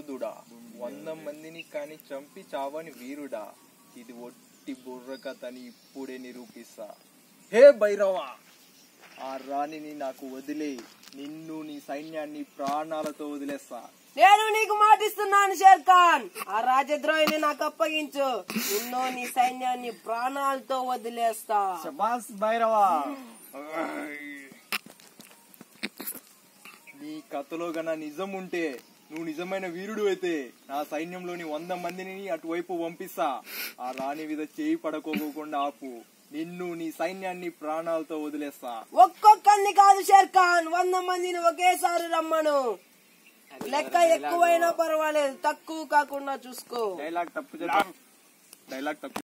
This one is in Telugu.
యోధుడా వంద మందిని కాని చంపి చావని వీరుడా ఇది ఒట్టి బుర్ర కథని ఇప్పుడే నిరూపిస్తా హే భైరవా ఆ రాణిని నాకు వదిలే నిన్ను నీ సైన్యాన్ని ప్రాణాలతో వదిలేస్తా నేను నీకు మాటిస్తున్నాను షేర్ ఖాన్ ఆ రాజద్రోహిని నాకు అప్పగించు నిన్ను నీ సైన్యాన్ని ప్రాణాలతో వదిలేస్తా శబాస్ భైరవా నీ కథలో గన నిజం ఉంటే నువ్వు నిజమైన వీరుడు అయితే నా సైన్యంలోని వంద మందిని అటువైపు పంపిస్తా ఆ రాణి మీద చేయి పడకోకుండా ఆపు నిన్ను నీ సైన్యాన్ని ప్రాణాలతో వదిలేస్తా ఒక్కొక్కరిని కాదు షేర్ ఖాన్ వంద మందిని ఒకేసారి రమ్మను లెక్క ఎక్కువైనా పర్వాలేదు తక్కువ కాకుండా చూసుకో డైలాగ్ తప్పు చెప్పా డైలాగ్ తప్పు